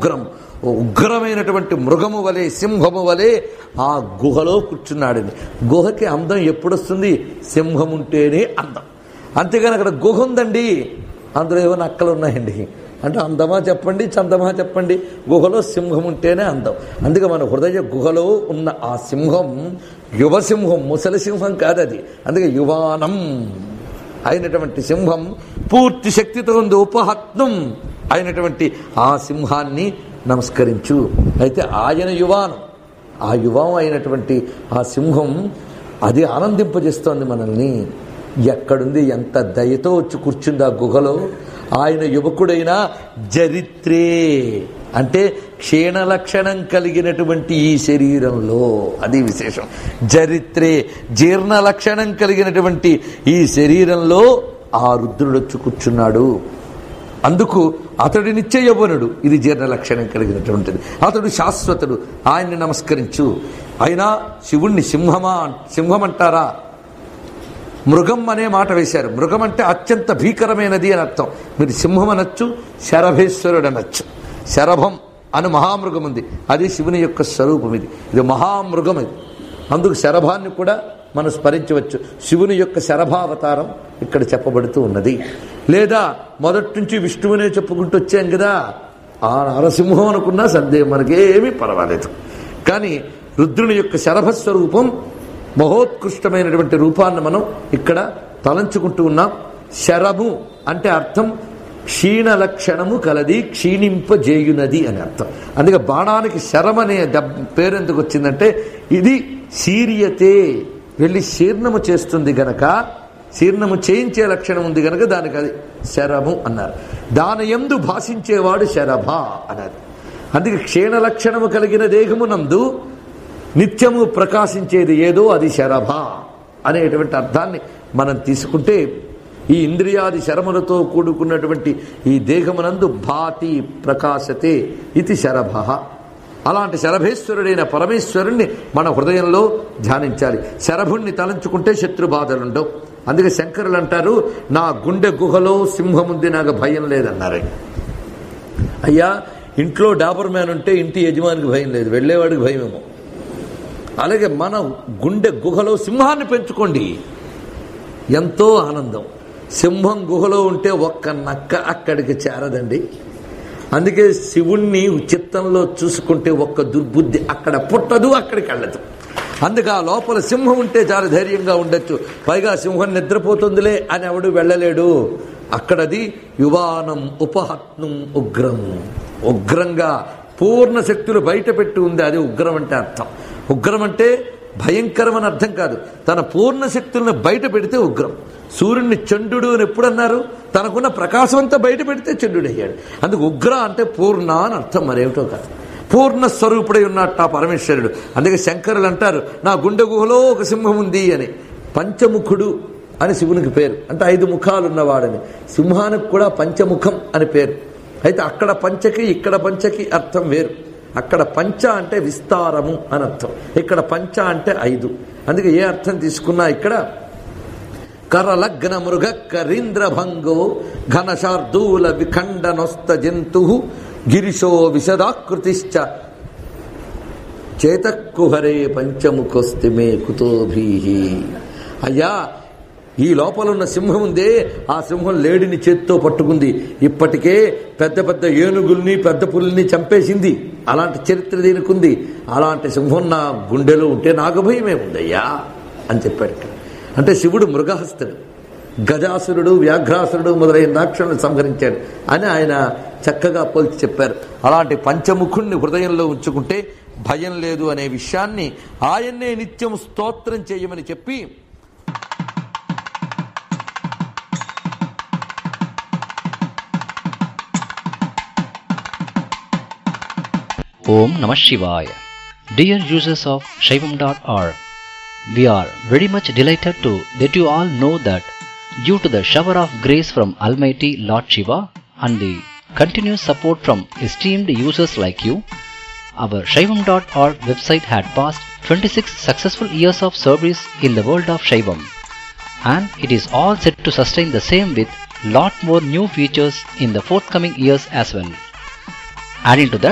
ఉగ్రం ఓ ఉగ్రమైనటువంటి మృగము వలె సింహము వలె ఆ గుహలో కూర్చున్నాడని గుహకి అందం ఎప్పుడొస్తుంది సింహం ఉంటేనే అందం అంతేగాని అక్కడ గుహ ఉందండి అందులో ఏవో నక్కలు ఉన్నాయండి అంటే అందమా చెప్పండి చందమా చెప్పండి గుహలో సింహం ఉంటేనే అందం అందుకే మన హృదయ గుహలో ఉన్న ఆ సింహం యువసింహం ముసలి సింహం కాదది అందుకే యువానం అయినటువంటి సింహం పూర్తి శక్తితో ఉంది ఉపహత్నం అయినటువంటి ఆ సింహాన్ని నమస్కరించు అయితే ఆయన యువానం ఆ యువం అయినటువంటి ఆ సింహం అది ఆనందింపజేస్తోంది మనల్ని ఎక్కడుంది ఎంత దయతో వచ్చి కూర్చుంది ఆ గుహలో ఆయన యువకుడైన జరిత్రే అంటే క్షీణ లక్షణం కలిగినటువంటి ఈ శరీరంలో అది విశేషం జరిత్రే జీర్ణ లక్షణం కలిగినటువంటి ఈ శరీరంలో ఆ రుద్రుడు వచ్చి కూర్చున్నాడు అందుకు అతడి నిత్య యవ్వనుడు ఇది జీర్ణ లక్షణం కలిగినటువంటిది అతడు శాశ్వతుడు ఆయన్ని నమస్కరించు అయినా శివుణ్ణి సింహమా సింహం అంటారా మృగం అనే మాట వేశారు మృగం అంటే అత్యంత భీకరమైనది అని అర్థం మీరు సింహం అనొచ్చు శరభేశ్వరుడు అనొచ్చు శరభం అని మహామృగం ఉంది అది శివుని యొక్క స్వరూపం ఇది ఇది మహామృగం ఇది అందుకు శరభాన్ని కూడా మనం స్మరించవచ్చు శివుని యొక్క శరభావతారం ఇక్కడ చెప్పబడుతూ ఉన్నది లేదా మొదటి నుంచి విష్ణువునే చెప్పుకుంటూ వచ్చాం కదా ఆ నరసింహం అనుకున్నా సందేహం మనకేమీ పర్వాలేదు కానీ రుద్రుని యొక్క శరభస్వరూపం మహోత్కృష్టమైనటువంటి రూపాన్ని మనం ఇక్కడ తలంచుకుంటూ ఉన్నాం శరము అంటే అర్థం క్షీణ లక్షణము కలది క్షీణింపజేయునది అని అర్థం అందుకే బాణానికి శరం అనే దెబ్ పేరు ఎందుకు వచ్చిందంటే ఇది శీర్యతే వెళ్ళి శీర్ణము చేస్తుంది గనక శీర్ణము చేయించే లక్షణం ఉంది గనక దానికి అది శరము అన్నారు దాని ఎందు భాషించేవాడు శరభ అన్నారు అందుకే క్షీణ లక్షణము కలిగిన దేహమునందు నిత్యము ప్రకాశించేది ఏదో అది శరభ అనేటువంటి అర్థాన్ని మనం తీసుకుంటే ఈ ఇంద్రియాది శరములతో కూడుకున్నటువంటి ఈ దేహమునందు భాతి ప్రకాశతే ఇది శరభ అలాంటి శరభేశ్వరుడైన పరమేశ్వరుణ్ణి మన హృదయంలో ధ్యానించాలి శరభుణ్ణి తలంచుకుంటే శత్రుబాధలుండవు అందుకే శంకరులు అంటారు నా గుండె గుహలో సింహం ఉంది నాకు భయం లేదన్నారు అయ్యా ఇంట్లో డాబర్ మ్యాన్ ఉంటే ఇంటి యజమానికి భయం లేదు వెళ్ళేవాడికి భయమేమో అలాగే మన గుండె గుహలో సింహాన్ని పెంచుకోండి ఎంతో ఆనందం సింహం గుహలో ఉంటే ఒక్క నక్క అక్కడికి చేరదండి అందుకే శివుణ్ణి చిత్తంలో చూసుకుంటే ఒక్క దుర్బుద్ధి అక్కడ పుట్టదు అక్కడికి వెళ్ళదు అందుకే ఆ లోపల సింహం ఉంటే చాలా ధైర్యంగా ఉండొచ్చు పైగా సింహం నిద్రపోతుందిలే అని ఎవడు వెళ్ళలేడు అక్కడది యువానం ఉపహత్నం ఉగ్రం ఉగ్రంగా పూర్ణ శక్తులు బయట పెట్టి ఉంది అది ఉగ్రం అంటే అర్థం ఉగ్రం అంటే భయంకరం అని అర్థం కాదు తన పూర్ణ శక్తులను బయట పెడితే ఉగ్రం సూర్యుడిని చండు అని ఎప్పుడన్నారు తనకున్న ప్రకాశం అంతా బయట పెడితే చండుడయ్యాడు అందుకు ఉగ్ర అంటే పూర్ణ అని అర్థం మరేమిటో కాదు పూర్ణ స్వరూపుడై ఉన్నట్టు ఆ పరమేశ్వరుడు అందుకే శంకరులు అంటారు నా గుండె గుహలో ఒక సింహం ఉంది అని పంచముఖుడు అని శివునికి పేరు అంటే ఐదు ముఖాలు ఉన్నవాడని సింహానికి కూడా పంచముఖం అని పేరు అయితే అక్కడ పంచకి ఇక్కడ పంచకి అర్థం వేరు అక్కడ పంచ అంటే విస్తారము అని అర్థం ఇక్కడ పంచ అంటే ఐదు అందుకే ఏ అర్థం తీసుకున్నా ఇక్కడ కరలగ్న మృగ కరీంద్ర భంగో ఘనశార్దూల విఖండనొస్త జంతు గిరిశో విశదాకృతిశ్చ చేతక్కుహరే పంచముఖోస్తిమే కుతోభీహి అయ్యా ఈ లోపల ఉన్న సింహం ఉందే ఆ సింహం లేడిని చేత్తో పట్టుకుంది ఇప్పటికే పెద్ద పెద్ద ఏనుగుల్ని పెద్ద పుల్ని చంపేసింది అలాంటి చరిత్ర దీనికి ఉంది అలాంటి సింహం నా గుండెలో ఉంటే నాకు భయమే ఉందయ్యా అని చెప్పాడు ఇక్కడ. అంటే శివుడు మృగహస్తుడు గజాసురుడు వ్యాఘ్రాసురుడు మొదలైన రాక్షసులను సంహరించాడు అని ఆయన చక్కగా పోల్చి చెప్పారు అలాంటి పంచముఖుణ్ణి హృదయంలో ఉంచుకుంటే భయం లేదు అనే విషయాన్ని ఆయన్నే నిత్యం స్తోత్రం చేయమని చెప్పి Om Namah Shivaya. Dear users of Shaivam.org, we are very much delighted to let you all know that due to the shower of grace from Almighty Lord Shiva and the continuous support from esteemed users like you, our Shaivam.org website had passed 26 successful years of service in the world of Shaivam and it is all set to sustain the same with lot more new features in the forthcoming years as well. Adding to that,